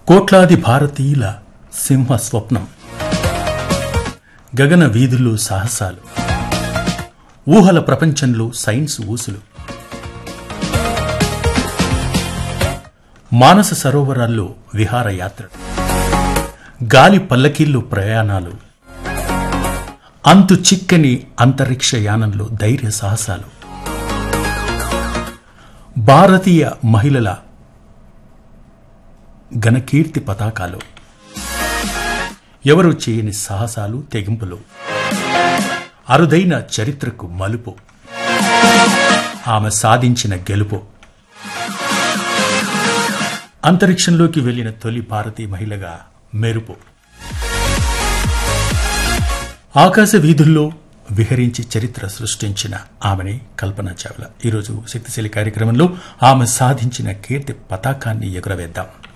కోట్లాది భారతీయుల సింహ స్వప్నం గగన వీధుల్లో సాహసాలు ఊహల ప్రపంచంలో సైన్స్ ఊసులు మానస సరోవరాల్లో విహారయాత్ర గాలి పల్లకీల్లో ప్రయాణాలు అంతు చిక్కని అంతరిక్ష యానంలో ధైర్య సాహసాలు భారతీయ మహిళల ఘనకీర్తి పతాకాలు ఎవరు చేయని సాహసాలు తెగింపులు అరుదైన చరిత్రకు మలుపు ఆమె సాధించిన గెలుపు అంతరిక్షంలోకి వెళ్లిన తొలి భారతీయ మహిళగా మెరుపు ఆకాశ వీధుల్లో విహరించి చరిత్ర సృష్టించిన ఆమెని కల్పన చావ్లా ఈరోజు శక్తిశీలి కార్యక్రమంలో ఆమె సాధించిన కీర్తి పతాకాన్ని ఎగురవేద్దాం